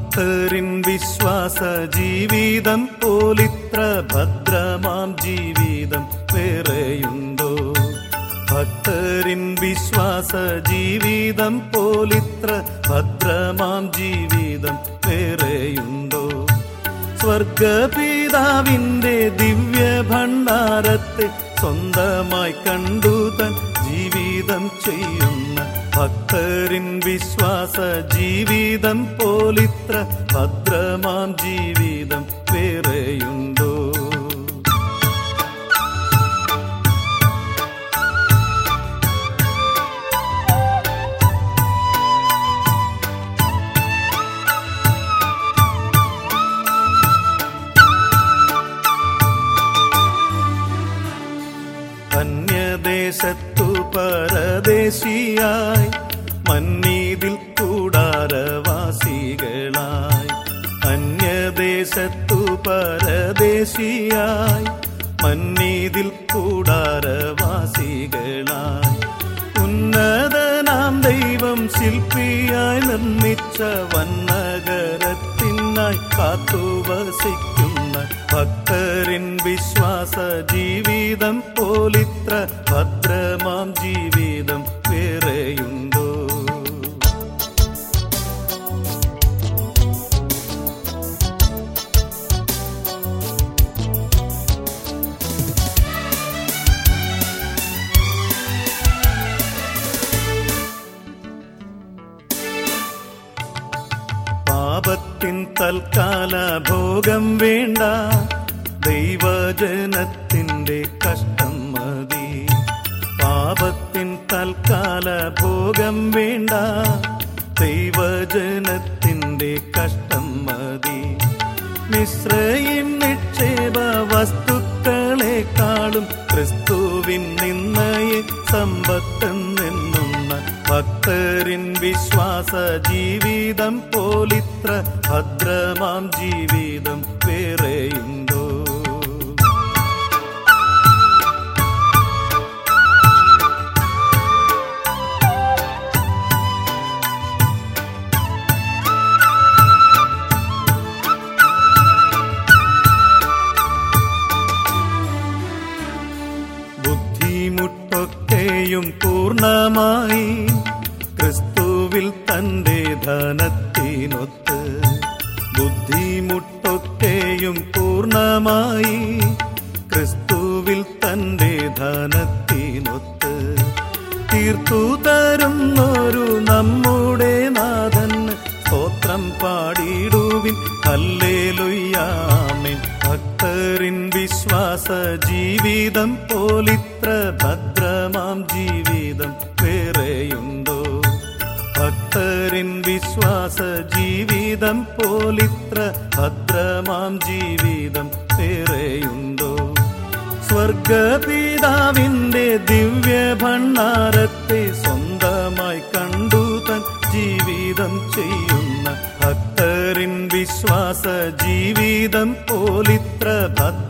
ഭക്തരിൻ വിശ്വാസ ജീവിതം പോലിത്ര ഭദ്രമാം ജീവിതം വേറെയുണ്ടോ ഭക്തരിൻ വിശ്വാസ ജീവിതം പോലിത്ര ഭദ്രമാം ജീവിതം വേറെയുണ്ടോ സ്വർഗപിതാവിന്റെ ദിവ്യ ഭണ്ഡാരത്തെ സ്വന്തമായി കണ്ടു തൻ ജീവിതം ചെയ്യുന്ന ഭക്തരിൻ വിശ്വാസ ജീവിതം പോലിത്ര ഭദ്രമാം ജീവിതം വേറെയുണ്ടോ അന്യദേശത്തു പരദേശിയായി മന്നീതിൽ കൂടാരവാസികളായി അന്യദേശത്തു പരദേശിയായി മന്നീതിൽ കൂടാരവാസികളായി ഉന്നതനാം ദൈവം ശില്പിയായി നിർമ്മിച്ച വന്നഗരത്തിനായി കാത്തുവസിക്കുന്ന ഭക്തരിൻ വിശ്വാസ ജീവിതം പോലിത്ര ഭദ്രമാം ജീവിതം വേറെയുണ്ടോ പാപത്തിൻ തൽക്കാല ഭോഗം വേണ്ട ദൈവജനത്തിന്റെ കഷ്ടം മതി പാപത്തിൻ തൽക്കാല ഭോഗം വേണ്ട ദൈവജനത്തിന്റെ കഷ്ടം മതി മിശ്രയും നിക്ഷേപ വസ്തുക്കളെക്കാളും ക്രിസ്തുവിൻ നിന്നയെ സമ്പത്തെന്നെണ്ണുന്ന ഭക്തരിൻ വിശ്വാസ ജീവിതം പോലിത്ര ഭദ്രമാം ജീവിതം വേറെയുണ്ടോ ബുദ്ധിമുട്ടൊക്കെയും പൂർണ്ണമായി ക്രിസ്തുവിൽ തന്റെ ധനത്തിനൊത്ത് ബുദ്ധിമുട്ടൊക്കെയും പൂർണ്ണമായി ക്രിസ്തുവിൽ തന്റെ ധനത്തിനൊത്ത് തീർത്തു തരുന്നൊരു നമ്മുടെ നാഥൻ സ്തോത്രം പാടിടുവിൻ ഹല്ലേലുയ്യാമേൻ ഭക്തരിൻ വിശ്വാസ ജീവിതം പോലിത്ര ഭദ്രമാം ജീവിതം വേറെയുണ്ടോ ഭക്തരിൻ വിശ്വാസ ജീവിതം പോലിത്ര ഭദ്രമാം ജീവിതം വേറെയുണ്ടോ സ്വർഗപിതാവിന്റെ ദിവ്യ ഭണ്ഡാരത്തെ സ്വന്തമായി കണ്ടു തൻ ജീവിതം ചെയ്യുന്ന ഭക്തരിൻ വിശ്വാസ ജീവിതം പോലിത്ര ഭദ്ര